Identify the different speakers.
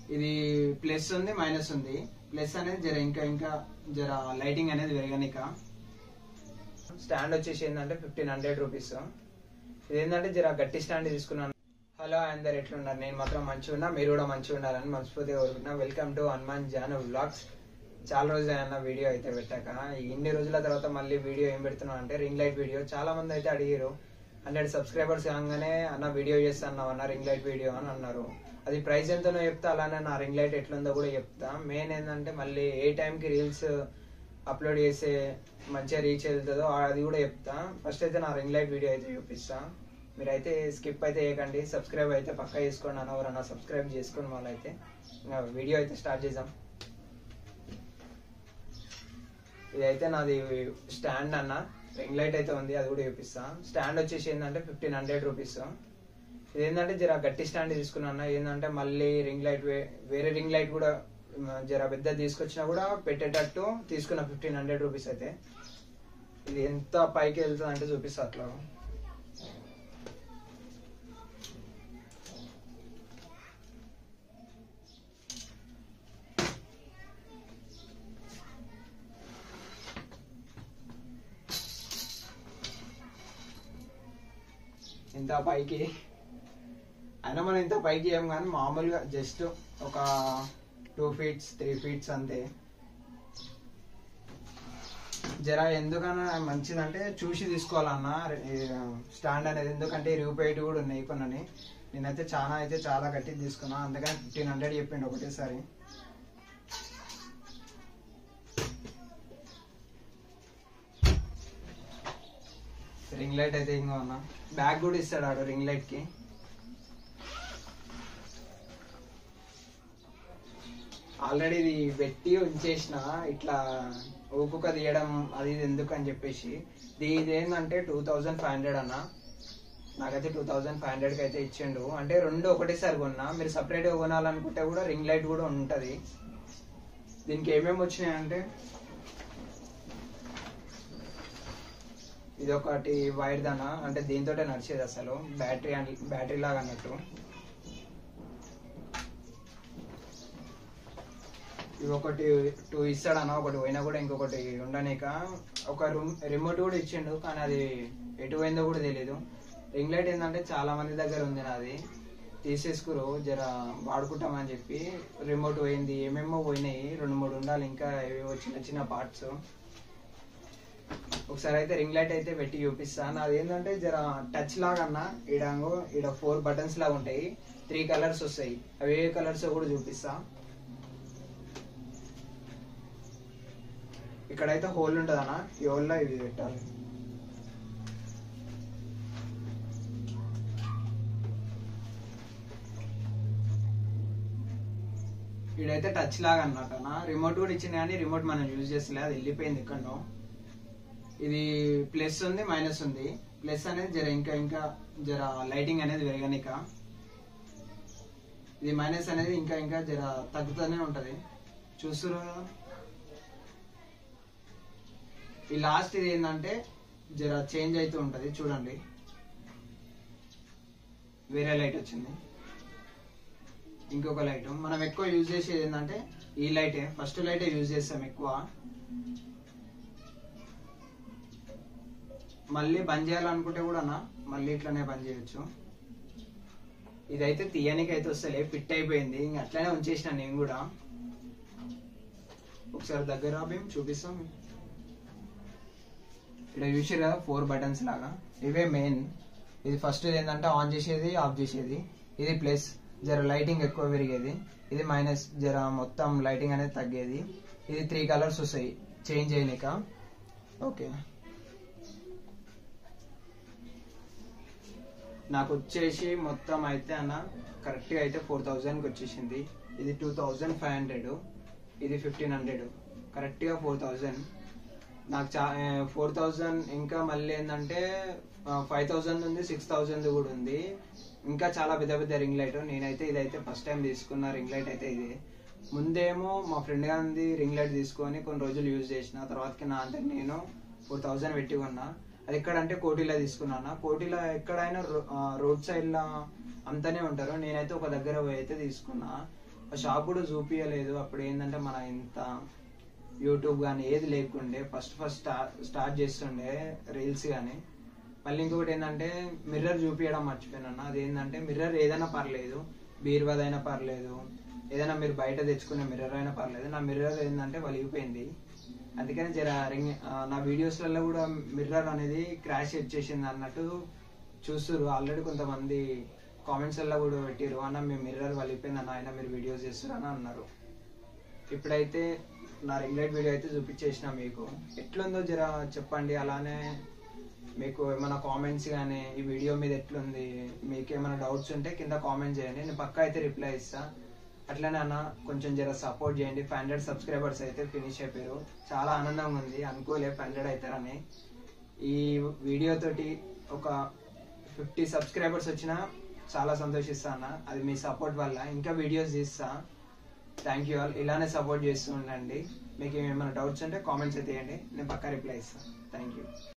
Speaker 1: ఇది ప్లస్ ఉంది మైనస్ ఉంది ప్లస్ అనేది జర ఇంకా ఇంకా జర లైటింగ్ అనేది పెరగనిక స్టాండ్ వచ్చేసి ఏంటంటే ఫిఫ్టీన్ హండ్రెడ్ రూపీస్ ఇది ఏంటంటే జర గట్టి స్టాండ్ తీసుకున్నాను హలో అందరు ఎట్లున్నారు నేను మాత్రం మంచిగా ఉన్నా మీరు కూడా మంచిగా ఉండాలని మనస్ఫూర్తిగా కోరుకుంటున్నా welcome to Hanuman Janu vlogs చాలా రోజులు అన్న వీడియో అయితే పెట్టాక ఇన్ని రోజుల తర్వాత మళ్ళీ వీడియో ఏం పెడుతున్నాం అంటే రింగ్ లైట్ వీడియో చాలా మంది అయితే అడిగారు హండ్రెడ్ సబ్స్క్రైబర్స్ కాగానే అన్న వీడియో చేస్తాను అన్న రింగ్ లైట్ వీడియో అని అన్నారు అది ప్రైస్ ఎంతనో చెప్తా అలానే నా రింగ్ లైట్ ఎట్లుందో కూడా చెప్తా మెయిన్ ఏంటంటే మళ్ళీ ఏ టైంకి రీల్స్ అప్లోడ్ చేసే మంచిగా రీచ్ వెళ్తుందో అది కూడా చెప్తా ఫస్ట్ అయితే నా రింగ్ లైట్ వీడియో అయితే చూపిస్తా మీరైతే స్కిప్ అయితే చేయకండి సబ్స్క్రైబ్ అయితే పక్కా చేసుకోండి అన్న ఎవరన్నా సబ్స్క్రైబ్ చేసుకోండి వాళ్ళైతే ఇంకా వీడియో అయితే స్టార్ట్ చేద్దాం ఇదైతే నాది స్టాండ్ అన్న రింగ్ లైట్ అయితే ఉంది అది కూడా చూపిస్తా స్టాండ్ వచ్చేసి ఏంటంటే ఫిఫ్టీన్ హండ్రెడ్ రూపీస్ ఇది ఏంటంటే జర గట్టి స్టాండ్ తీసుకున్నా ఏంటంటే మళ్ళీ రింగ్ లైట్ వేరే రింగ్ లైట్ కూడా మ, జర పెద్ద తీసుకొచ్చినా కూడా పెట్టేటట్టు తీసుకున్న ఫిఫ్టీన్ హండ్రెడ్ రూపీస్ అయితే ఇది ఎంత పైకి వెళ్తుంది అంటే చూపిస్తా అట్లా ఇంత పైకి అయినా మనం ఇంత పైకి ఏం కానీ మామూలుగా జస్ట్ ఒక టూ ఫీట్స్ త్రీ ఫీట్స్ అంతే జర ఎందుకన్నా మంచిదంటే చూసి తీసుకోవాలన్న స్టాండ్ అనేది ఎందుకంటే రివ్యూపైట్ కూడా ఉన్నాయి కొన్ని నేనైతే చాలా అయితే చాలా గట్టి తీసుకున్నా అందుకని ఫిఫ్టీన్ హండ్రెడ్ చెప్పిండు ఒకటేసారి రింగ్ లైట్ అయితే ఇంకో అన్న బ్యాగ్ కూడా ఇస్తాడు ఆడు రింగ్ లైట్ కి ఆల్రెడీ ఇది పెట్టి ఉంచేసిన ఇట్లా ఊపుక తీయడం అది ఇది ఎందుకు అని చెప్పేసి ఇది ఇది ఏంటంటే టూ థౌజండ్ ఫైవ్ హండ్రెడ్ అన్న నాకైతే టూ థౌజండ్ ఫైవ్ హండ్రెడ్కి అయితే ఇచ్చిండు అంటే రెండు ఒకటేసారి కొన్నా మీరు సపరేట్గా కొనాలనుకుంటే కూడా రింగ్ లైట్ కూడా ఉంటుంది దీనికి ఏమేమి వచ్చినాయి అంటే ఇది ఒకటి వైర్ దాన అంటే దీంతో నడిచేది అసలు బ్యాటరీ అని బ్యాటరీ లాగా అన్నట్టు ఇవి ఒకటి టూ ఇస్తాడన్న ఒకటి పోయినా కూడా ఇంకొకటి ఉండనీక ఒక రూమ్ రిమోట్ కూడా ఇచ్చిండు కానీ అది ఎటు పోయిందో కూడా తెలియదు రింగ్ లైట్ ఏంటంటే చాలా మంది దగ్గర ఉంది నాది తీసేసుకురు జర వాడుకుంటామని చెప్పి రిమోట్ పోయింది ఏమేమో పోయినాయి రెండు మూడు ఉండాలి ఇంకా ఏవేవో చిన్న చిన్న పార్ట్స్ ఒకసారి అయితే రింగ్ లైట్ అయితే పెట్టి చూపిస్తాను అది ఏంటంటే జర టచ్ లాగా అన్న ఈడంగో ఈడ ఫోర్ బటన్స్ లాగా ఉంటాయి త్రీ కలర్స్ వస్తాయి అవి ఏ కలర్స్ కూడా చూపిస్తా ఇక్కడైతే హోల్ ఉంటుంది అన్న ఈ హోల్లో ఇవి పెట్టాలి ఇడైతే టచ్ లాగా అన్నమాట అన్న రిమోట్ కూడా ఇచ్చింది కానీ రిమోట్ మనం యూజ్ చేస్తలే అది వెళ్ళిపోయింది ఎక్కడో ఇది ప్లస్ ఉంది మైనస్ ఉంది ప్లస్ అనేది జర ఇంకా ఇంకా జర లైటింగ్ అనేది పెరగనిక ఇది మైనస్ అనేది ఇంకా ఇంకా జర తగ్గుతూనే ఉంటది చూస్తున్నారు కదా ఈ లాస్ట్ ఇది ఏంటంటే జర చేంజ్ అవుతూ ఉంటది చూడండి వేరే లైట్ వచ్చింది ఇంకొక లైట్ మనం ఎక్కువ యూజ్ చేసేది ఏంటంటే ఈ లైటే ఫస్ట్ లైటే యూజ్ చేస్తాం ఎక్కువ మళ్ళీ బంద్ చేయాలనుకుంటే కూడా మళ్ళీ ఇట్లనే బంద్ చేయొచ్చు ఇదైతే తీయనికి అయితే వస్తలే ఫిట్ అయిపోయింది ఇంక అట్లనే ఉంచేసిన నేను కూడా ఒకసారి దగ్గర మేము చూపిస్తాం ఇక్కడ చూసారు కదా ఫోర్ బటన్స్ లాగా ఇవే మెయిన్ ఇది ఫస్ట్ ఏంటంటే ఆన్ చేసేది ఆఫ్ చేసేది ఇది ప్లస్ జర లైటింగ్ ఎక్కువ పెరిగేది ఇది మైనస్ జర మొత్తం లైటింగ్ అనేది తగ్గేది ఇది త్రీ కలర్స్ వస్తాయి చేంజ్ చేయనిక ఓకే నాకు వచ్చేసి మొత్తం అయితే అన్న కరెక్ట్గా అయితే ఫోర్ థౌజండ్కి వచ్చేసింది ఇది టూ థౌజండ్ ఫైవ్ హండ్రెడ్ ఇది ఫిఫ్టీన్ హండ్రెడ్ కరెక్ట్గా ఫోర్ థౌజండ్ నాకు చా ఫోర్ థౌజండ్ ఇంకా మళ్ళీ ఏంటంటే ఫైవ్ థౌజండ్ ఉంది సిక్స్ థౌజండ్ కూడా ఉంది ఇంకా చాలా పెద్ద పెద్ద రింగ్ లైట్ నేనైతే ఇదైతే ఫస్ట్ టైం తీసుకున్న రింగ్ లైట్ అయితే ఇది ముందేమో మా ఫ్రెండ్ గారిది రింగ్ లైట్ తీసుకొని కొన్ని రోజులు యూజ్ చేసిన తర్వాతకి నా అంటే నేను ఫోర్ థౌజండ్ పెట్టి కొన్నా అది ఎక్కడంటే కోటిలో తీసుకున్నాను కోటిలో ఎక్కడైనా రోడ్ సైడ్ లా అంతనే ఉంటారు నేనైతే ఒక దగ్గర పోయి అయితే తీసుకున్నా ఆ షాప్ కూడా చూపించలేదు అప్పుడు ఏంటంటే మన ఇంత యూట్యూబ్ కానీ ఏది లేకుండే ఫస్ట్ ఫస్ట్ స్టార్ట్ స్టార్ట్ చేస్తుండే రీల్స్ కానీ మళ్ళీ ఇంకొకటి ఏంటంటే మిర్రర్ చూపించడం మర్చిపోయినా అది ఏంటంటే మిర్రర్ ఏదైనా పర్లేదు బీరువాదైనా పర్లేదు ఏదైనా మీరు బయట తెచ్చుకునే మిర్రర్ అయినా పర్లేదు నా మిర్రర్ ఏంటంటే వలిగిపోయింది అందుకని జర రింగ్ ఆ, నా వీడియోస్లలో కూడా మిర్రర్ అనేది క్రాష్ వచ్చేసింది అన్నట్టు చూస్తున్నారు ఆల్రెడీ కొంతమంది కామెంట్స్లలో కూడా పెట్టారు అన్న మీ మిర్రర్ వలిగిపోయింది అన్న ఆయన మీరు వీడియోస్ చేస్తారు అని అన్నారు ఇప్పుడైతే నా రెగ్యులర్ వీడియో అయితే చూపించేసిన మీకు ఎట్లుందో జర చెప్పండి అలానే మీకు ఏమైనా కామెంట్స్ కానీ ఈ వీడియో మీద ఎట్లుంది మీకు ఏమైనా డౌట్స్ ఉంటే కింద కామెంట్ చేయండి నేను పక్కా అయితే రిప్లై ఇస్తా అట్లనే అన్న కొంచెం జర సపోర్ట్ చేయండి ఫైవ్ హండ్రెడ్ సబ్స్క్రైబర్స్ అయితే ఫినిష్ అయిపోయారు చాలా ఆనందంగా ఉంది అనుకోలే ఫైవ్ హండ్రెడ్ అవుతారని ఈ వీడియో తోటి ఒక ఫిఫ్టీ సబ్స్క్రైబర్స్ వచ్చినా చాలా సంతోషిస్తా అన్న అది మీ సపోర్ట్ వల్ల ఇంకా వీడియోస్ తీస్తా థ్యాంక్ యూ ఆల్ ఇలానే సపోర్ట్ చేస్తూ ఉండండి మీకు ఏమైనా డౌట్స్ ఉంటే కామెంట్స్ అయితే చేయండి నేను పక్కా రిప్లై ఇస్తాను థ్యాంక్ యూ